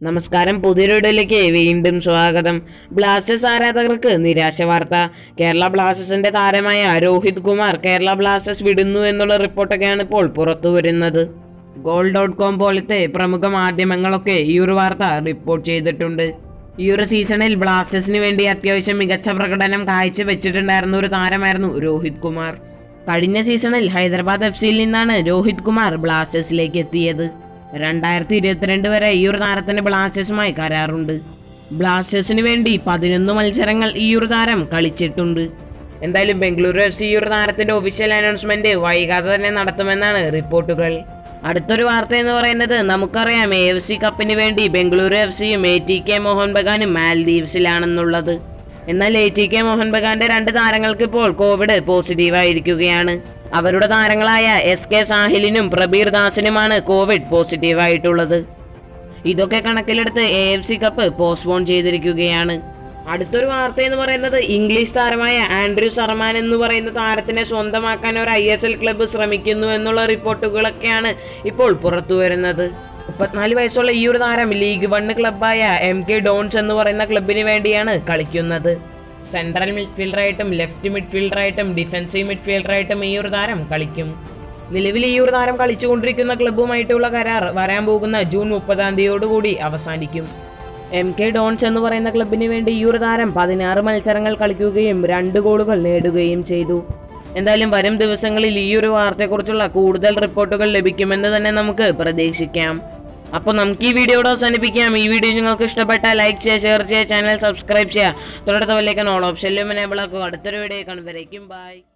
നമസ്കാരം പുതിയൊരു വീഡിയോയിലേക്ക് വീണ്ടും സ്വാഗതം ബ്ലാസ്റ്റേഴ്സ് ആരാധകർക്ക് നിരാശ വാർത്ത കേരള ബ്ലാസ്റ്റേഴ്സിന്റെ താരമായ രോഹിത് കുമാർ കേരള ബ്ലാസ്റ്റേഴ്സ് വിടുന്നു എന്നുള്ള റിപ്പോർട്ടൊക്കെയാണ് ഇപ്പോൾ പുറത്തു വരുന്നത് ഗോൾ ഡോട്ട് കോം പോലത്തെ പ്രമുഖ മാധ്യമങ്ങളൊക്കെ ഈ ഒരു വാർത്ത റിപ്പോർട്ട് ചെയ്തിട്ടുണ്ട് ഈ ഒരു സീസണിൽ ബ്ലാസ്റ്റേഴ്സിന് വേണ്ടി അത്യാവശ്യം മികച്ച പ്രകടനം കാഴ്ചവെച്ചിട്ടുണ്ടായിരുന്ന ഒരു താരമായിരുന്നു രോഹിത് കുമാർ കഴിഞ്ഞ സീസണിൽ ഹൈദരാബാദ് എഫ് സിയിൽ നിന്നാണ് രോഹിത് കുമാർ ബ്ലാസ്റ്റേഴ്സിലേക്ക് എത്തിയത് രണ്ടായിരത്തി ഇരുപത്തിരണ്ട് വരെ ഈ ഒരു താരത്തിന് ബ്ലാസ്റ്റേഴ്സുമായി കരാറുണ്ട് ബ്ലാസ്റ്റേഴ്സിന് വേണ്ടി പതിനൊന്ന് മത്സരങ്ങൾ ഈ ഒരു താരം കളിച്ചിട്ടുണ്ട് എന്തായാലും ബംഗളൂരു എഫ് സി ഈ ഒരു താരത്തിന്റെ ഒഫീഷ്യൽ അനൗൺസ്മെന്റ് വൈകാതെ തന്നെ നടത്തുമെന്നാണ് റിപ്പോർട്ടുകൾ അടുത്തൊരു വാർത്ത എന്ന് പറയുന്നത് നമുക്കറിയാം എ എഫ് സി കപ്പിന് വേണ്ടി ബംഗളൂരു എഫ് സിയും എ ടി കെ മോഹൻ ബഗാനും മാൽദീവ്സിലാണെന്നുള്ളത് എന്നാൽ എ ടി കെ മോഹൻ ബഗാന്റെ രണ്ട് താരങ്ങൾക്ക് ഇപ്പോൾ കോവിഡ് പോസിറ്റീവ് ആയിരിക്കുകയാണ് അവരുടെ താരങ്ങളായ എസ് കെ സാഹിലിനും പ്രബീർ ദാസിനുമാണ് കോവിഡ് പോസിറ്റീവ് ആയിട്ടുള്ളത് ഇതൊക്കെ കണക്കിലെടുത്ത് A F C cup postpone ചെയ്തിരിക്കുകയാണ് അടുത്തൊരു വാർത്ത എന്ന് പറയുന്നത് ഇംഗ്ലീഷ് താരമായ ആൻഡ്രൂ സർമാൻ എന്ന് പറയുന്ന താരത്തിനെ സ്വന്തമാക്കാൻ ഒരു ഐ എസ് എൽ ക്ലബ്ബ് ശ്രമിക്കുന്നു എന്നുള്ള റിപ്പോർട്ടുകളൊക്കെയാണ് ഇപ്പോൾ പുറത്തു വരുന്നത് മുപ്പത്തിനാല് വയസ്സുള്ള ഈ ഒരു താരം ലീഗ് വണ്ണ് ക്ലബ്ബായ എം കെ ഡോൺസ് എന്ന് പറയുന്ന ക്ലബിന് വേണ്ടിയാണ് കളിക്കുന്നത് സെൻട്രൽ മിഡ്ഫീൽഡറായിട്ടും ലെഫ്റ്റ് മിഡ്ഫീൽഡറായിട്ടും ഡിഫൻസീവ് മിഡ്ഫീൽഡറായിട്ടും ഈ ഒരു താരം കളിക്കും നിലവിൽ ഈ ഒരു താരം കളിച്ചുകൊണ്ടിരിക്കുന്ന ക്ലബ്ബുമായിട്ടുള്ള കരാർ വരാൻ പോകുന്ന ജൂൺ മുപ്പതാം തീയതിയോടുകൂടി അവസാനിക്കും എം കെ ഡോൺസ് എന്ന് പറയുന്ന ക്ലബിന് വേണ്ടി ഈ ഒരു താരം പതിനാറ് മത്സരങ്ങൾ കളിക്കുകയും രണ്ട് ഗോളുകൾ നേടുകയും ചെയ്തു എന്തായാലും വരും ദിവസങ്ങളിൽ ഈ ഒരു വാർത്തയെക്കുറിച്ചുള്ള കൂടുതൽ റിപ്പോർട്ടുകൾ ലഭിക്കുമെന്ന് തന്നെ നമുക്ക് പ്രതീക്ഷിക്കാം അപ്പോൾ നമുക്ക് ഈ വീഡിയോയുടെ അവസാനിപ്പിക്കാം ഈ വീഡിയോ നിങ്ങൾക്ക് ഇഷ്ടപ്പെട്ടാൽ ലൈക്ക് ചെയ്യുക ഷെയർ ചെയ്യുക ചാനൽ സബ്സ്ക്രൈബ് ചെയ്യുക തൊട്ടടുത്ത വലിയ ഓൾ ഓപ്ഷനിലും എനേബിൾ ആക്കുക അടുത്തൊരു വീഡിയോ കാണുമ്പോഴേക്കും ബൈ